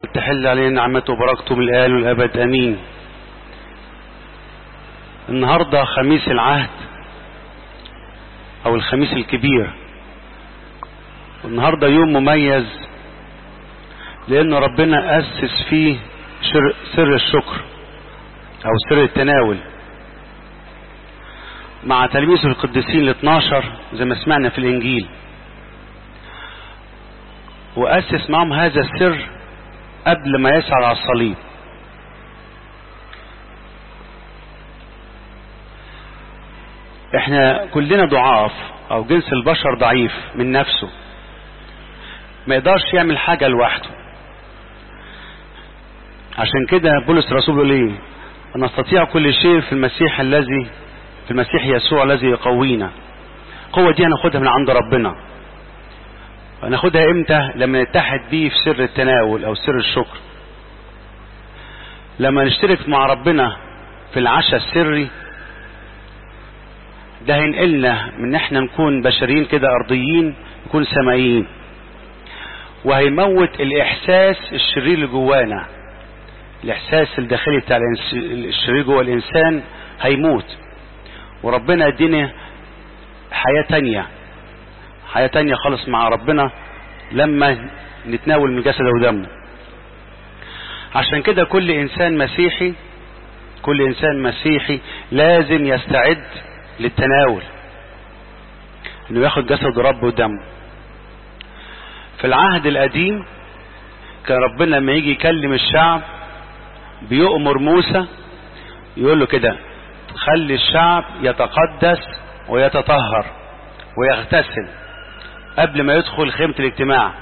تحل علينا نعمته وبركته من الآل والأبد أمين النهاردة خميس العهد أو الخميس الكبير النهاردة يوم مميز لأن ربنا أسس فيه سر الشكر أو سر التناول مع تلميذه القديسين ال 12 زي ما سمعنا في الإنجيل وأسس معهم هذا السر قبل ما يسعى على الصليب احنا كلنا ضعاف او جنس البشر ضعيف من نفسه ما يقدرش يعمل حاجة لوحده عشان كده بولس الرسول بيقول ايه نستطيع كل شيء في المسيح الذي في المسيح يسوع الذي يقوينا القوة دي هناخدها من عند ربنا هناخدها امتى لما نتحد بيه في سر التناول او سر الشكر لما نشترك مع ربنا في العشاء السري ده هينقلنا من احنا نكون بشريين كده ارضيين نكون سمائيين وهيموت الاحساس الشرير اللي جوانا الاحساس الداخلي بتاع الشرير جوه الانسان هيموت وربنا يدينا حياة تانية حياة تانية خالص مع ربنا لما نتناول من جسده ودمه عشان كده كل انسان مسيحي كل انسان مسيحي لازم يستعد للتناول انه ياخد جسد رب ودمه في العهد القديم كان ربنا لما يجي يكلم الشعب بيؤمر موسى يقول له كده خلي الشعب يتقدس ويتطهر ويغتسل قبل ما يدخل خيمة الاجتماع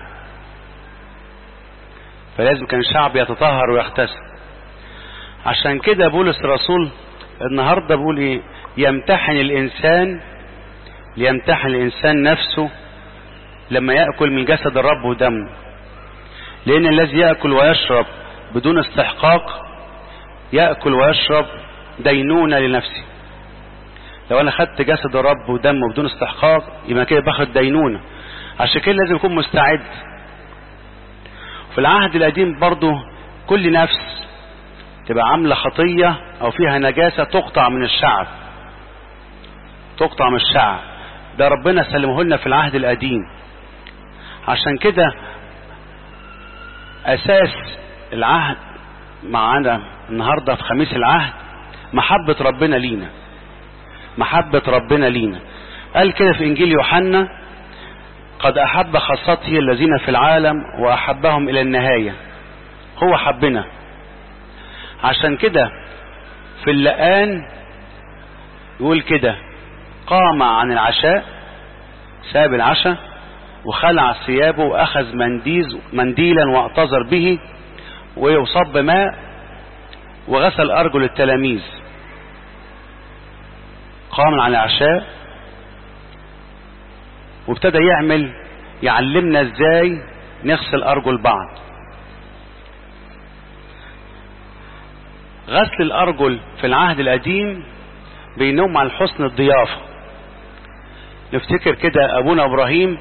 فلازم كان الشعب يتطهر ويغتسل عشان كده بولس الرسول النهارده بيقول ايه يمتحن الانسان ليمتحن الانسان نفسه لما ياكل من جسد الرب ودمه لان الذي ياكل ويشرب بدون استحقاق ياكل ويشرب دينونه لنفسه لو انا خدت جسد الرب ودمه بدون استحقاق يبقى كده باخد دينونه عشان كده لازم اكون مستعد في العهد القديم برضه كل نفس تبقى عامله خطيه او فيها نجاسه تقطع من الشعب تقطع من الشعب ده ربنا سلمه لنا في العهد القديم عشان كده اساس العهد معانا النهارده في خميس العهد محبه ربنا لينا محبه ربنا لينا قال كده في انجيل يوحنا قد احب خاصته الذين في العالم واحبهم الى النهايه هو حبنا عشان كده في اللقان يقول كده قام عن العشاء ساب العشاء وخلع ثيابه واخذ منديز منديلا واعتذر به ويصب ماء وغسل ارجل التلاميذ قام عن العشاء وابتدى يعمل يعلمنا ازاي نغسل ارجل بعض غسل الارجل في العهد القديم بينهم على حسن الضيافة نفتكر كده ابونا ابراهيم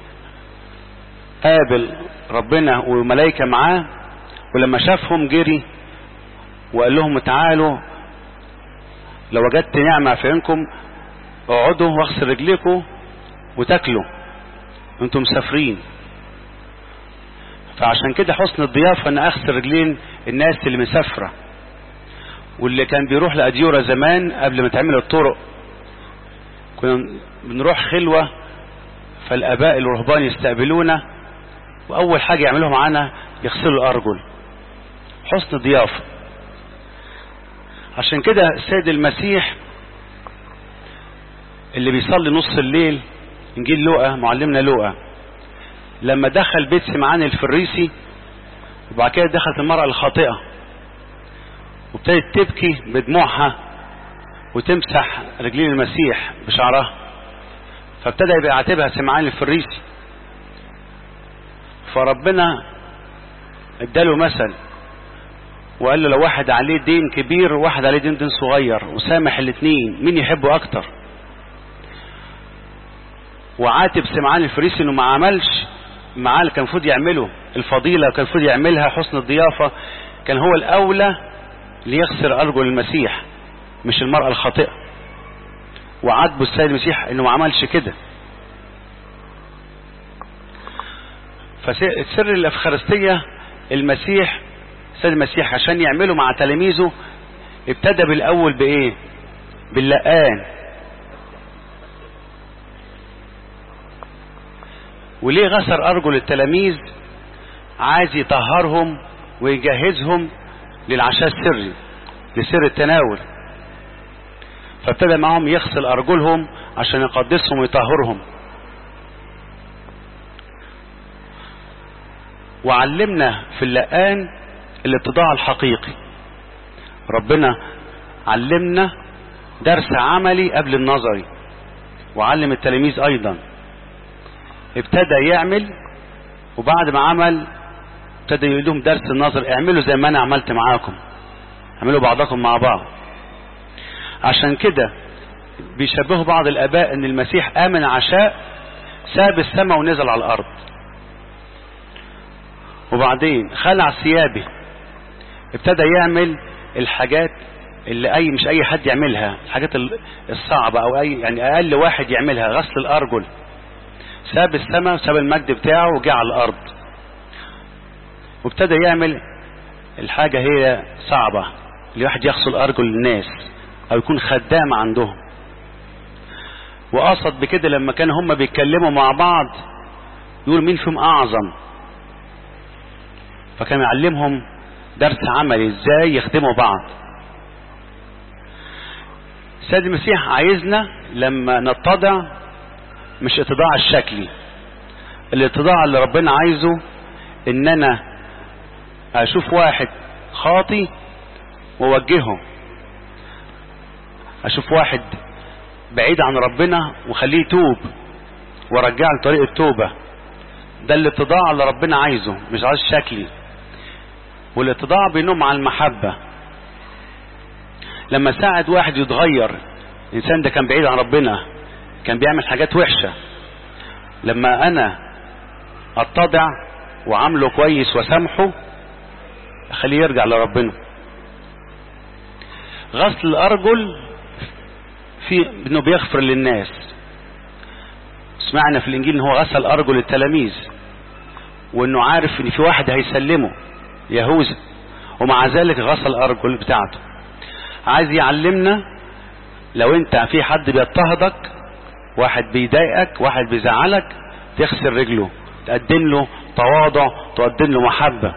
قابل ربنا وملائكة معاه ولما شافهم جري وقال لهم تعالوا لو وجدت نعمة في عينكم اقعدوا واغسل رجليكم وتاكلوا انتم مسافرين فعشان كده حسن الضيافة ان اغسل رجلين الناس اللي مسافرة واللي كان بيروح لأديورة زمان قبل ما تعمل الطرق كنا بنروح خلوة فالآباء الرهبان يستقبلونا وأول حاجة يعملوها معانا يغسلوا الأرجل حسن ضيافة عشان كده السيد المسيح اللي بيصلي نص الليل انجيل لوقا معلمنا لوقا لما دخل بيت سمعان الفريسي وبعد كده دخلت المرأة الخاطئة وابتدت تبكي بدموعها وتمسح رجلين المسيح بشعرها فابتدى يبقى يعاتبها سمعان الفريسي فربنا اداله مثل وقال له لو واحد عليه دين كبير وواحد عليه دين دين صغير وسامح الاثنين مين يحبه اكتر وعاتب سمعان الفريسي انه ما عملش معاه اللي كان المفروض يعمله الفضيلة كان المفروض يعملها حسن الضيافة كان هو الأولى ليغسل أرجل المسيح مش المرأة الخاطئة وعاتبه السيد المسيح انه ما عملش كده فسر الافخارستية المسيح السيد المسيح عشان يعمله مع تلاميذه ابتدى بالاول بايه باللقان وليه غسل ارجل التلاميذ عايز يطهرهم ويجهزهم للعشاء السري لسر التناول فابتدى معهم يغسل ارجلهم عشان يقدسهم ويطهرهم وعلمنا في اللقان الاتضاع الحقيقي ربنا علمنا درس عملي قبل النظري وعلم التلاميذ ايضا ابتدى يعمل وبعد ما عمل ابتدى يقول لهم درس النظر اعملوا زي ما انا عملت معاكم اعملوا بعضكم مع بعض عشان كده بيشبهوا بعض الاباء ان المسيح امن عشاء ساب السماء ونزل على الارض وبعدين خلع ثيابه ابتدى يعمل الحاجات اللي اي مش اي حد يعملها الحاجات الصعبة او اي يعني اقل واحد يعملها غسل الارجل ساب السماء ساب المجد بتاعه وجاء على الارض وابتدى يعمل الحاجة هي صعبة الواحد يغسل ارجل الناس او يكون خدام عندهم وقصد بكده لما كانوا هم بيتكلموا مع بعض يقول مين فيهم اعظم فكان يعلمهم درس عملي ازاي يخدموا بعض السيد المسيح عايزنا لما نتضع مش اتضاع الشكلي الاتضاع اللي ربنا عايزه ان انا اشوف واحد خاطي ووجهه اشوف واحد بعيد عن ربنا وخليه يتوب وارجعه لطريق التوبة ده الاتضاع اللي ربنا عايزه مش عايز شكلي والاتضاع بينهم على المحبة لما ساعد واحد يتغير الانسان ده كان بعيد عن ربنا كان بيعمل حاجات وحشة لما انا اتضع وعامله كويس وسامحه اخليه يرجع لربنا غسل الارجل في انه بيغفر للناس سمعنا في الانجيل ان هو غسل ارجل التلاميذ وانه عارف ان في واحد هيسلمه يهوذا ومع ذلك غسل الارجل بتاعته عايز يعلمنا لو انت في حد بيضطهدك واحد بيضايقك واحد بيزعلك تغسل رجله تقدم له تواضع تقدم له محبة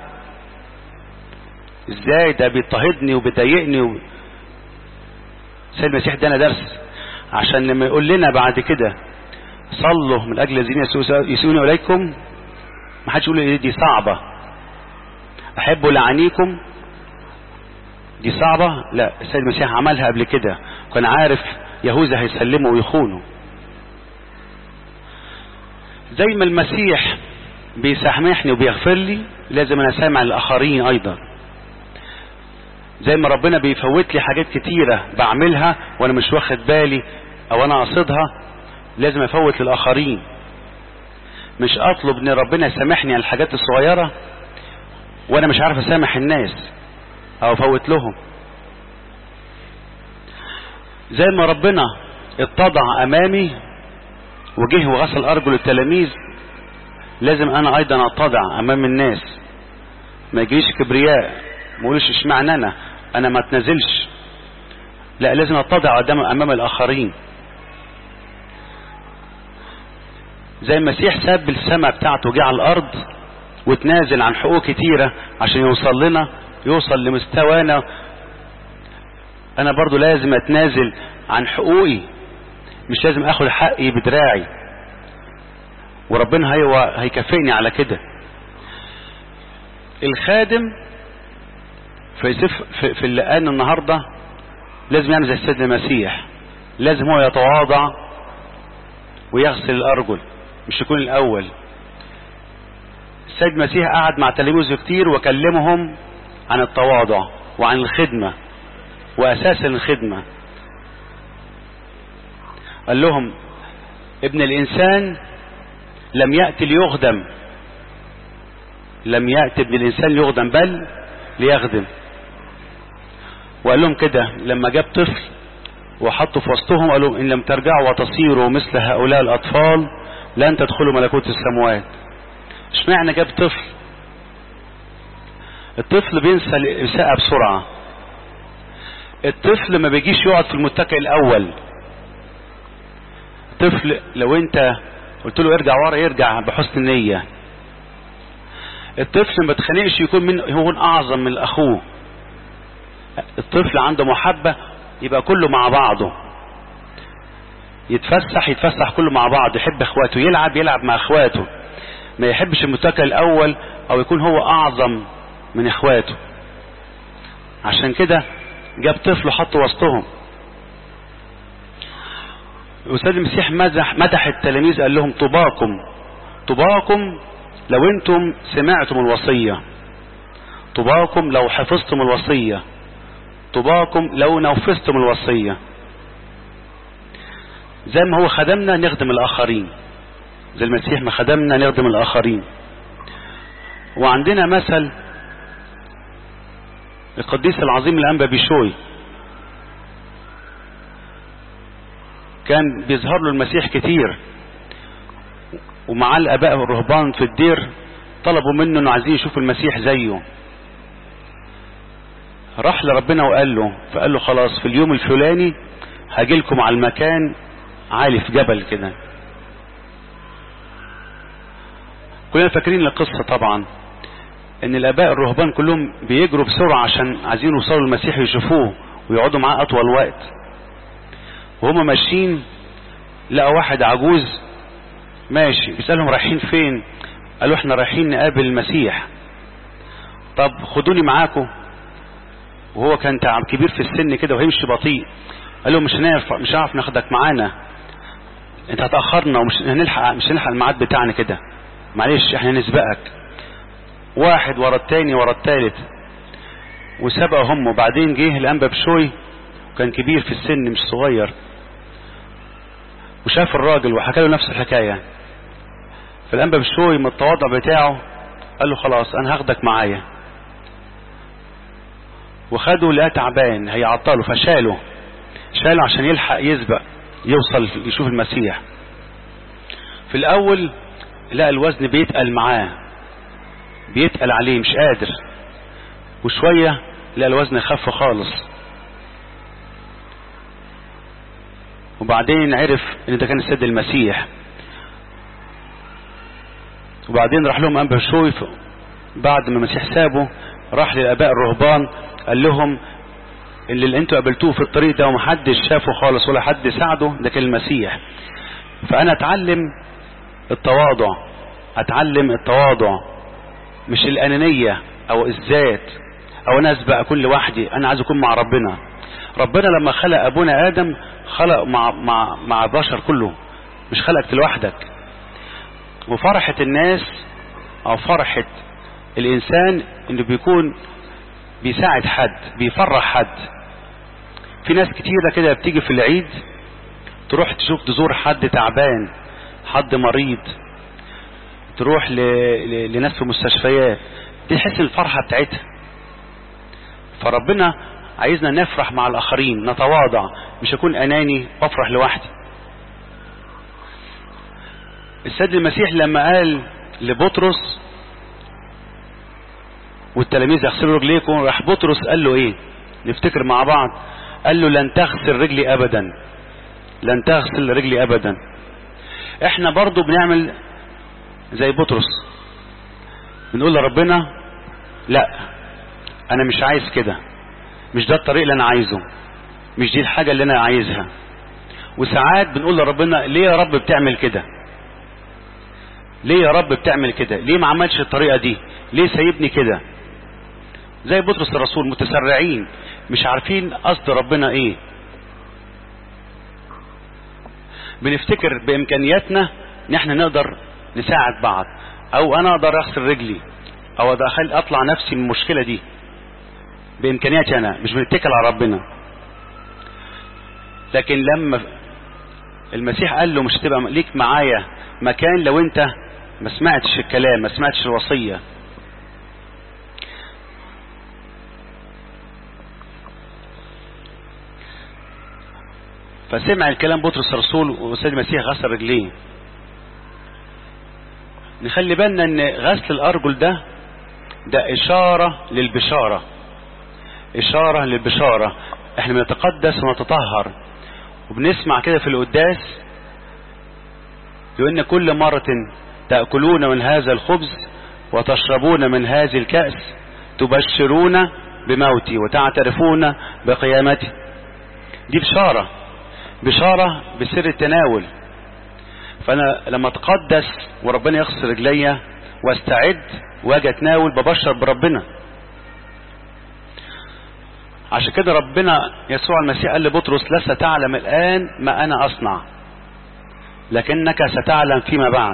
ازاي ده بيضطهدني وبيضايقني و... سيد المسيح ادانا درس عشان لما يقول لنا بعد كده صلوا من اجل الذين يسيئون اليكم ما حدش يقول دي صعبة احبوا لعنيكم دي صعبة لا السيد المسيح عملها قبل كده كان عارف يهوذا هيسلمه ويخونه زي ما المسيح بيسامحني وبيغفر لي لازم انا سامع الاخرين ايضا زي ما ربنا بيفوت لي حاجات كتيرة بعملها وانا مش واخد بالي او انا قصدها لازم افوت للاخرين مش اطلب ان ربنا يسامحني على الحاجات الصغيرة وانا مش عارف اسامح الناس او افوت لهم زي ما ربنا اتضع امامي وجه وغسل ارجل التلاميذ لازم انا ايضا اتضع امام الناس ما يجيش كبرياء ما اقولش اشمعنى انا انا ما اتنازلش لا لازم اتضع قدام امام الاخرين زي المسيح ساب السماء بتاعته جه على الارض وتنازل عن حقوق كتيرة عشان يوصل لنا يوصل لمستوانا انا برضو لازم اتنازل عن حقوقي مش لازم اخد حقي بدراعي وربنا هيو هيكافئني على كده الخادم في سف في, في اللقان النهارده لازم يعمل زي السيد المسيح لازم هو يتواضع ويغسل الارجل مش يكون الاول السيد المسيح قعد مع تلاميذه كتير وكلمهم عن التواضع وعن الخدمة واساس الخدمة قال لهم ابن الانسان لم يأتي ليخدم لم يأتي ابن الإنسان ليخدم بل ليخدم وقال لهم كده لما جاب طفل وحطه في وسطهم قال لهم إن لم ترجعوا وتصيروا مثل هؤلاء الأطفال لن تدخلوا ملكوت السماوات اشمعنى جاب طفل الطفل بينسى الإساءة بسرعة الطفل ما بيجيش يقعد في المتكئ الأول الطفل لو انت قلت له ارجع ورا يرجع بحسن نية الطفل ما تخنقش يكون من يكون اعظم من اخوه الطفل عنده محبة يبقى كله مع بعضه يتفسح يتفسح كله مع بعض يحب اخواته يلعب يلعب مع اخواته ما يحبش المتكئ الاول او يكون هو اعظم من اخواته عشان كده جاب طفل حطه وسطهم الأستاذ المسيح مدح, مدح التلاميذ قال لهم طباكم طباكم لو انتم سمعتم الوصية طباكم لو حفظتم الوصية طباكم لو نفذتم الوصية زي ما هو خدمنا نخدم الآخرين زي المسيح ما خدمنا نخدم الآخرين وعندنا مثل القديس العظيم الأنبا بيشوي كان بيظهر له المسيح كتير ومعاه الاباء الرهبان في الدير طلبوا منه انه عايزين يشوفوا المسيح زيه راح لربنا وقال له فقال له خلاص في اليوم الفلاني هاجي لكم على المكان عالي في جبل كده كلنا فاكرين القصة طبعا ان الاباء الرهبان كلهم بيجروا بسرعة عشان عايزين يوصلوا للمسيح يشوفوه ويقعدوا معاه اطول وقت وهم ماشيين لقى واحد عجوز ماشي بيسألهم رايحين فين قالوا احنا رايحين نقابل المسيح طب خدوني معاكم وهو كان تعب كبير في السن كده وهيمشي بطيء قال لهم مش هنعرف مش هنعرف ناخدك معانا انت هتاخرنا ومش هنلحق مش هنلحق الميعاد بتاعنا كده معلش احنا نسبقك واحد ورا التاني ورا التالت وسبقهم وبعدين جه الانبا بشوي كان كبير في السن مش صغير وشاف الراجل وحكى له نفس الحكاية فالأنبا بشوي من التواضع بتاعه قال له خلاص أنا هاخدك معايا وخده لقاه تعبان هيعطله فشاله شاله عشان يلحق يسبق يوصل يشوف المسيح في الأول لقى الوزن بيتقل معاه بيتقل عليه مش قادر وشوية لقى الوزن خف خالص وبعدين عرف ان ده كان السيد المسيح وبعدين راح لهم انبا شوي بعد ما المسيح سابه راح للاباء الرهبان قال لهم اللي, اللي انتوا قابلتوه في الطريق ده ومحدش شافه خالص ولا حد ساعده ده كان المسيح فانا اتعلم التواضع اتعلم التواضع مش الانانية او الذات او انا اسبق كل لوحدي انا عايز اكون مع ربنا ربنا لما خلق ابونا ادم خلق مع مع مع البشر كله مش خلقك لوحدك وفرحة الناس او فرحة الانسان انه بيكون بيساعد حد بيفرح حد في ناس كتيرة كده بتيجي في العيد تروح تشوف تزور حد تعبان حد مريض تروح ل... ل... لناس في مستشفيات تحس الفرحة بتاعتها فربنا عايزنا نفرح مع الآخرين نتواضع مش أكون أناني وأفرح لوحدي السيد المسيح لما قال لبطرس والتلاميذ يغسلوا رجليكم راح بطرس قال له ايه نفتكر مع بعض قال له لن تغسل رجلي ابدا لن تغسل رجلي ابدا احنا برضو بنعمل زي بطرس بنقول لربنا لا انا مش عايز كده مش ده الطريق اللي انا عايزه مش دي الحاجة اللي انا عايزها وساعات بنقول لربنا ليه يا رب بتعمل كده ليه يا رب بتعمل كده ليه ما عملش الطريقة دي ليه سايبني كده زي بطرس الرسول متسرعين مش عارفين قصد ربنا ايه بنفتكر بامكانياتنا ان احنا نقدر نساعد بعض او انا اقدر اغسل رجلي او ادخل اطلع نفسي من المشكلة دي بامكانياتي انا مش بنتكل على ربنا لكن لما المسيح قال له مش هتبقى ليك معايا مكان لو انت ما سمعتش الكلام ما سمعتش الوصية فسمع الكلام بطرس الرسول والسيد المسيح غسل رجليه نخلي بالنا ان غسل الارجل ده ده اشارة للبشارة اشارة للبشارة احنا بنتقدس ونتطهر وبنسمع كده في القداس يقول ان كل مرة تأكلون من هذا الخبز وتشربون من هذه الكأس تبشرون بموتي وتعترفون بقيامتي دي بشارة بشارة بسر التناول فانا لما اتقدس وربنا يغسل رجليا واستعد واجي اتناول ببشر بربنا عشان كده ربنا يسوع المسيح قال لبطرس لست تعلم الان ما انا اصنع لكنك ستعلم فيما بعد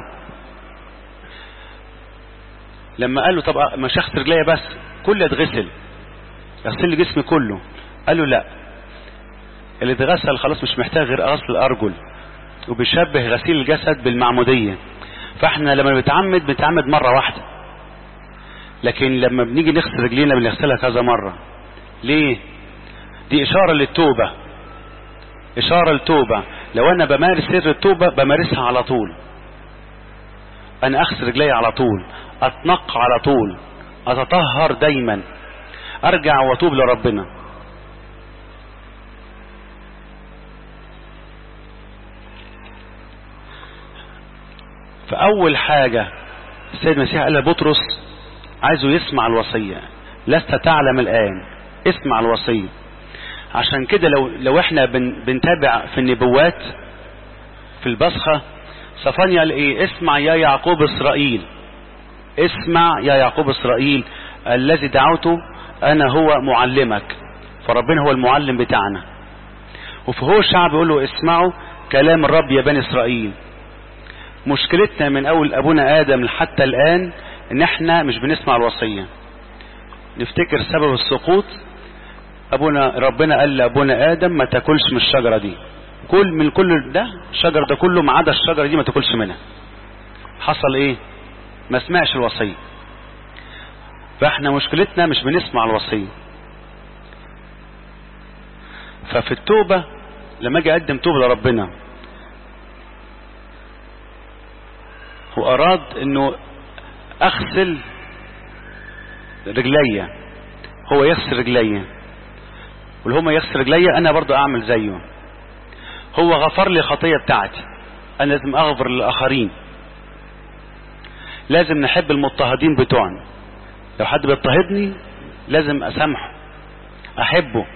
لما قال له طب مش هغسل رجليا بس كل اتغسل يغسل لي جسمي كله قال له لا اللي اتغسل خلاص مش محتاج غير غسل الارجل وبيشبه غسيل الجسد بالمعمودية فاحنا لما بنتعمد بنتعمد مرة واحدة لكن لما بنيجي نغسل رجلينا بنغسلها كذا مرة ليه دي اشارة للتوبة اشارة للتوبة لو انا بمارس سر التوبة بمارسها على طول انا اغسل رجلي على طول اتنق على طول اتطهر دايما ارجع واتوب لربنا فاول حاجة السيد المسيح قال لبطرس عايزه يسمع الوصية لست تعلم الان اسمع الوصية عشان كده لو لو احنا بن بنتابع في النبوات في البصخة صفانيا قال ايه اسمع يا يعقوب اسرائيل اسمع يا يعقوب اسرائيل الذي دعوته انا هو معلمك فربنا هو المعلم بتاعنا وفهو الشعب يقول له اسمعوا كلام الرب يا بني اسرائيل مشكلتنا من اول ابونا ادم حتى الان ان احنا مش بنسمع الوصية نفتكر سبب السقوط ابونا ربنا قال لابونا ادم ما تاكلش من الشجرة دي كل من كل ده الشجر ده كله ما عدا الشجرة دي ما تاكلش منها حصل ايه ما سمعش الوصية فاحنا مشكلتنا مش بنسمع الوصية ففي التوبة لما اجي اقدم توبة لربنا هو اراد انه اغسل رجليا هو يغسل رجليا واللي هما يغسل رجليا انا برضو اعمل زيه هو غفر لي الخطية بتاعتي انا لازم اغفر للاخرين لازم نحب المضطهدين بتوعنا لو حد بيضطهدني لازم اسامحه احبه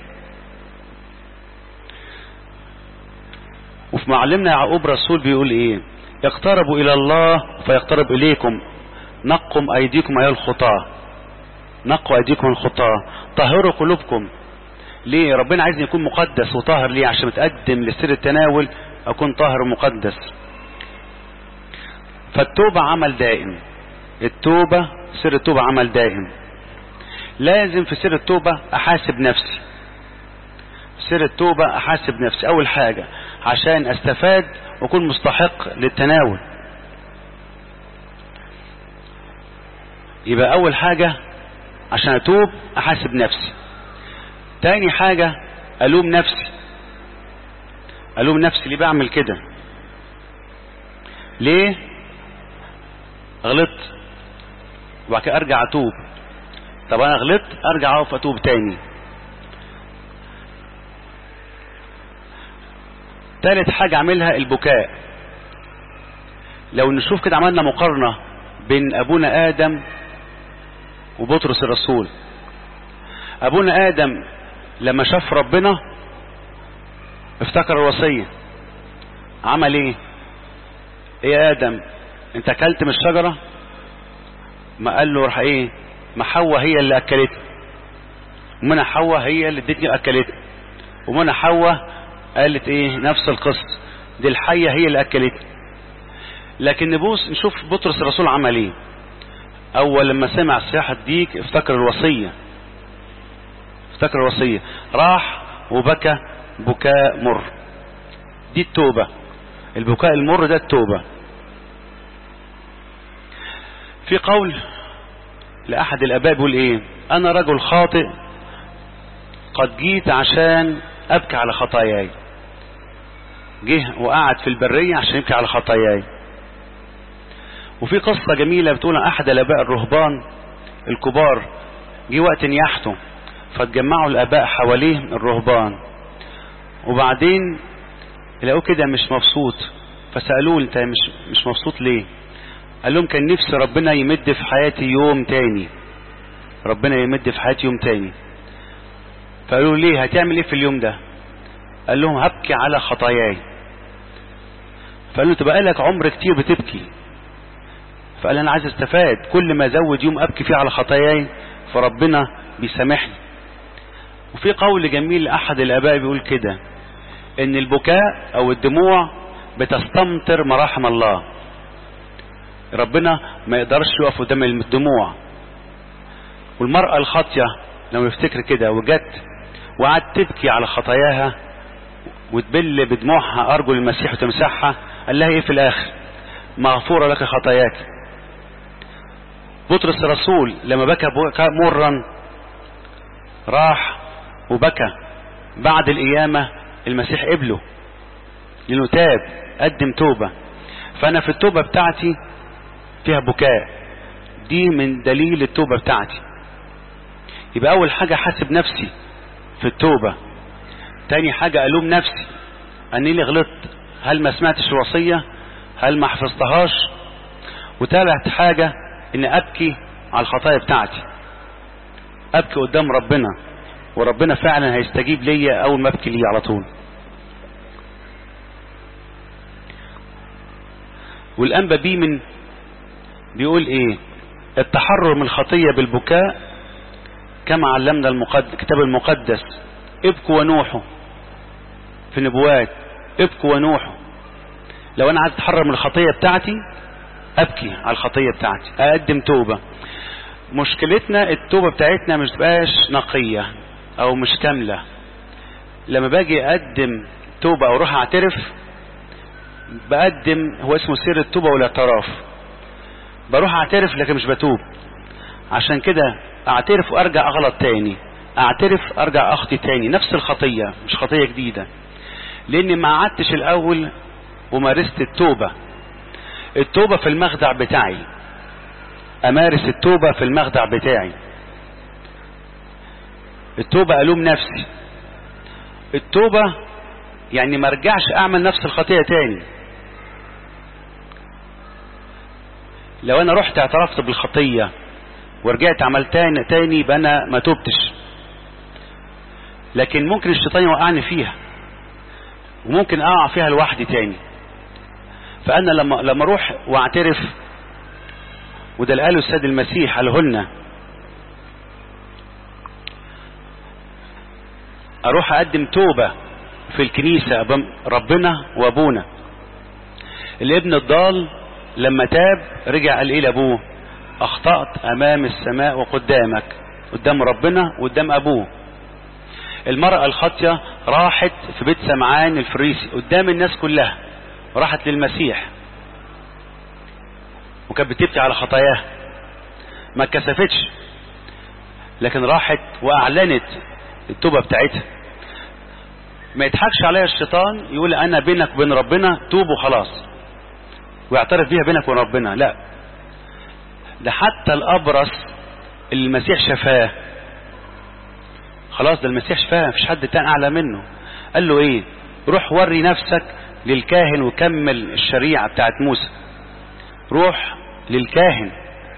وفي معلمنا يعقوب رسول بيقول ايه اقتربوا الى الله فيقترب اليكم نقم ايديكم ايها الخطاة نقوا ايديكم الخطاة طهروا قلوبكم ليه ربنا عايزني يكون مقدس وطاهر ليه عشان اتقدم لسر التناول اكون طاهر ومقدس فالتوبة عمل دائم التوبة سر التوبة عمل دائم لازم في سر التوبة احاسب نفسي سر التوبة احاسب نفسي اول حاجة عشان استفاد واكون مستحق للتناول يبقى اول حاجة عشان اتوب احاسب نفسي تاني حاجة الوم نفسي الوم نفسي ليه بعمل كده ليه غلطت وبعد كده ارجع اتوب طب انا غلطت ارجع اقف اتوب تاني تالت حاجة اعملها البكاء لو نشوف كده عملنا مقارنة بين ابونا ادم وبطرس الرسول ابونا ادم لما شاف ربنا افتكر الوصية عمل ايه ايه يا ادم انت اكلت من الشجرة ما قال له راح ايه ما حواء هي اللي اكلتني ومنى حواء هي اللي ادتني اكلتني ومنى حواء قالت ايه نفس القصة دي الحية هي اللي اكلتني لكن نبوس نشوف بطرس الرسول عمل ايه اول لما سمع صياح الديك افتكر الوصية افتكر الوصية راح وبكى بكاء مر دي التوبة البكاء المر ده التوبة في قول لأحد الأباء بيقول إيه أنا رجل خاطئ قد جيت عشان أبكي على خطاياي جه وقعد في البرية عشان يبكي على خطاياي وفي قصة جميلة بتقول عن أحد الآباء الرهبان الكبار جه وقت نياحته فاتجمعوا الآباء حواليه الرهبان وبعدين لقوه كده مش مبسوط فسألوه انت مش مش مبسوط ليه قال لهم كان نفسي ربنا يمد في حياتي يوم تاني ربنا يمد في حياتي يوم تاني فقالوا ليه هتعمل ايه في اليوم ده قال لهم هبكي على خطاياي فقال له تبقى لك عمر كتير بتبكي فقال انا عايز استفاد كل ما ازود يوم ابكي فيه على خطاياي فربنا بيسامحني وفي قول جميل لاحد الاباء بيقول كده ان البكاء او الدموع بتستمطر مراحم الله ربنا ما يقدرش يقف قدام الدموع والمرأة الخاطية لو يفتكر كده وجت وقعدت تبكي على خطاياها وتبل بدموعها أرجل المسيح وتمسحها قال لها ايه في الاخر مغفورة لك خطاياك بطرس الرسول لما بكى بكى مرا راح وبكى بعد القيامة المسيح قبله لانه تاب قدم توبة فانا في التوبة بتاعتي فيها بكاء دي من دليل التوبة بتاعتي يبقى اول حاجة حاسب نفسي في التوبة تاني حاجة الوم نفسي اني اللي غلطت هل ما سمعتش الوصية هل ما حفظتهاش وتالت حاجة ان ابكي على الخطايا بتاعتي ابكي قدام ربنا وربنا فعلا هيستجيب ليا اول ما ابكي ليه على طول والانبا بي من بيقول ايه التحرر من الخطية بالبكاء كما علمنا المقدس الكتاب المقدس ابكوا ونوحوا في النبوات ابكوا ونوحوا لو انا عايز اتحرر من الخطية بتاعتي ابكي على الخطية بتاعتي اقدم توبة مشكلتنا التوبة بتاعتنا مش تبقاش نقية او مش كاملة لما باجي اقدم توبة او اروح اعترف بقدم هو اسمه سر التوبة والاعتراف بروح اعترف لكن مش بتوب عشان كده اعترف وارجع اغلط تاني اعترف ارجع اخطي تاني نفس الخطية مش خطية جديدة لاني ما قعدتش الاول ومارست التوبة التوبة في المخدع بتاعي امارس التوبة في المخدع بتاعي التوبة الوم نفسي التوبة يعني ما ارجعش اعمل نفس الخطية تاني لو انا رحت اعترفت بالخطية ورجعت عملت تاني, تاني يبقى انا ما توبتش لكن ممكن الشيطان يوقعني فيها وممكن اقع فيها لوحدي تاني فانا لما لما اروح واعترف وده اللي قاله السيد المسيح قاله لنا اروح اقدم توبة في الكنيسة ربنا وابونا الابن الضال لما تاب رجع قال ايه لابوه اخطأت امام السماء وقدامك قدام ربنا وقدام ابوه المرأة الخاطية راحت في بيت سمعان الفريسي قدام الناس كلها راحت للمسيح وكانت بتبكي على خطاياها ما اتكسفتش لكن راحت واعلنت التوبة بتاعتها ما يضحكش عليها الشيطان يقول انا بينك وبين ربنا توب وخلاص ويعترف بيها بينك وبين ربنا لا ده حتى الابرص اللي المسيح شفاه خلاص ده المسيح شفاه مفيش حد تاني اعلى منه قال له ايه روح وري نفسك للكاهن وكمل الشريعة بتاعت موسى روح للكاهن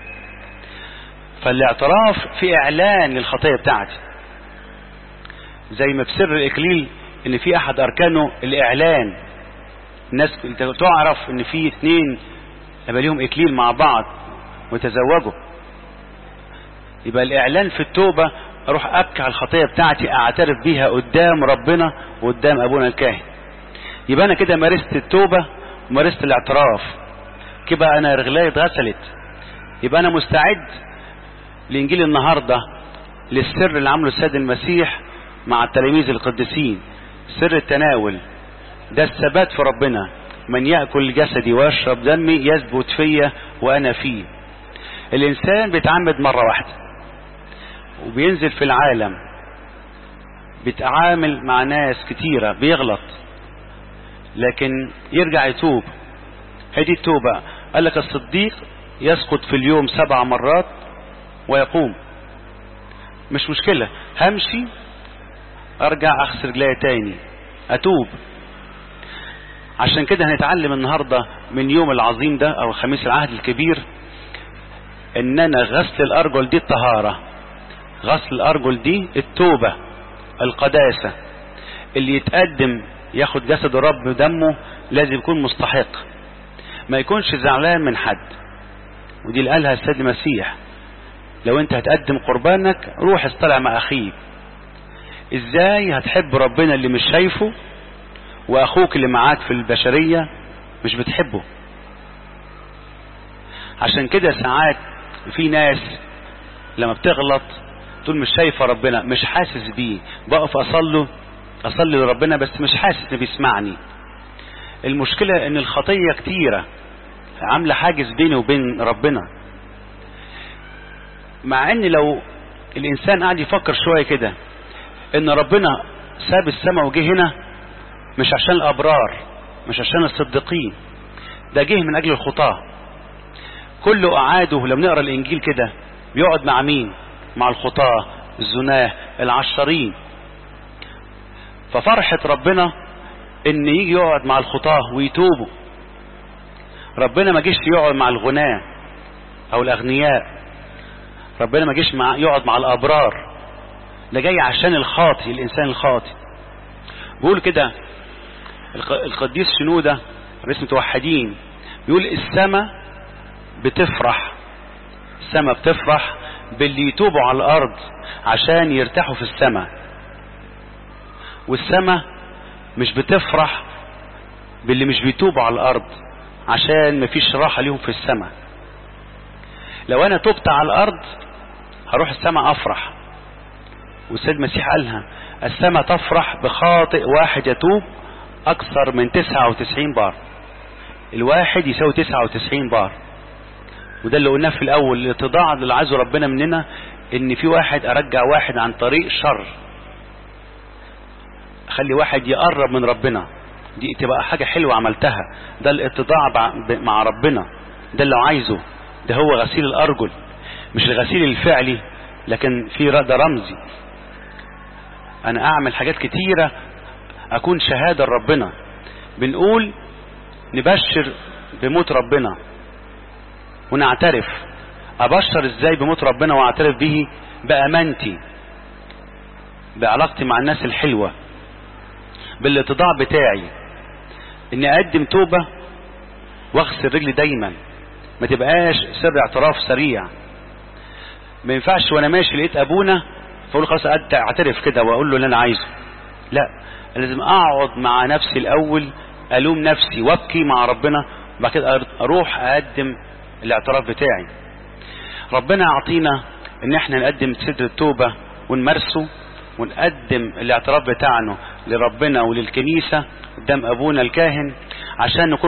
فالاعتراف في اعلان للخطية بتاعتي زي ما في سر الاكليل ان في احد اركانه الاعلان الناس تعرف ان في اثنين يبقى ليهم اكليل مع بعض وتزوجوا يبقى الاعلان في التوبة اروح ابكي على الخطية بتاعتي اعترف بيها قدام ربنا وقدام ابونا الكاهن يبقى انا كده مارست التوبة ومارست الاعتراف كده انا رجلي اتغسلت يبقى انا مستعد لانجيل النهاردة للسر اللي عمله السيد المسيح مع التلاميذ القديسين سر التناول ده الثبات في ربنا من يأكل جسدي ويشرب دمي يثبت فيا وانا فيه الانسان بيتعمد مرة واحدة وبينزل في العالم بيتعامل مع ناس كتيرة بيغلط لكن يرجع يتوب هذه التوبة قال لك الصديق يسقط في اليوم سبع مرات ويقوم مش مشكلة همشي ارجع اغسل رجليا تاني اتوب عشان كده هنتعلم النهاردة من يوم العظيم ده او خميس العهد الكبير اننا غسل الارجل دي الطهارة غسل الارجل دي التوبة القداسة اللي يتقدم ياخد جسد الرب دمه لازم يكون مستحق ما يكونش زعلان من حد ودي اللي قالها السيد المسيح لو انت هتقدم قربانك روح اصطلع مع اخيك ازاي هتحب ربنا اللي مش شايفه واخوك اللي معاك في البشرية مش بتحبه عشان كده ساعات في ناس لما بتغلط تقول مش شايفة ربنا مش حاسس بيه بقف اصله اصلي لربنا بس مش حاسس انه بيسمعني المشكلة ان الخطية كتيرة عاملة حاجز بيني وبين ربنا مع ان لو الانسان قاعد يفكر شوية كده ان ربنا ساب السماء وجه هنا مش عشان الابرار مش عشان الصديقين ده جه من اجل الخطاة كله اعاده لما نقرا الانجيل كده بيقعد مع مين مع الخطاة الزناه العشرين ففرحة ربنا ان يجي يقعد مع الخطاة ويتوبوا ربنا ما جيش يقعد مع الغناة او الاغنياء ربنا ما جيش مع يقعد مع الابرار ده جاي عشان الخاطي الانسان الخاطي بيقول كده القديس شنودة رئيس متوحدين بيقول السماء بتفرح السماء بتفرح باللي يتوبوا على الارض عشان يرتاحوا في السماء والسماء مش بتفرح باللي مش بيتوبوا على الارض عشان مفيش راحة ليهم في السماء لو انا تبت على الارض هروح السماء افرح والسيد المسيح قالها السماء تفرح بخاطئ واحد يتوب اكثر من 99 بار الواحد يساوي 99 بار وده اللي قلناه في الاول الاتضاع اللي عايزه ربنا مننا ان في واحد ارجع واحد عن طريق شر اخلي واحد يقرب من ربنا دي تبقى حاجة حلوة عملتها ده الاتضاع مع ربنا ده اللي عايزه ده هو غسيل الارجل مش الغسيل الفعلي لكن في ده رمزي انا اعمل حاجات كتيرة اكون شهادة لربنا بنقول نبشر بموت ربنا ونعترف ابشر ازاي بموت ربنا واعترف به بامانتي بعلاقتي مع الناس الحلوة بالاتضاع بتاعي اني اقدم توبة واغسل رجلي دايما ما تبقاش سر اعتراف سريع ما ينفعش وانا ماشي لقيت ابونا فاقول خلاص اعترف كده واقول له اللي انا عايزه لا لازم اقعد مع نفسي الاول الوم نفسي وابكي مع ربنا وبعد كده اروح اقدم الاعتراف بتاعي ربنا يعطينا ان احنا نقدم سدر التوبة ونمارسه ونقدم الاعتراف بتاعنا لربنا وللكنيسة قدام ابونا الكاهن عشان نكون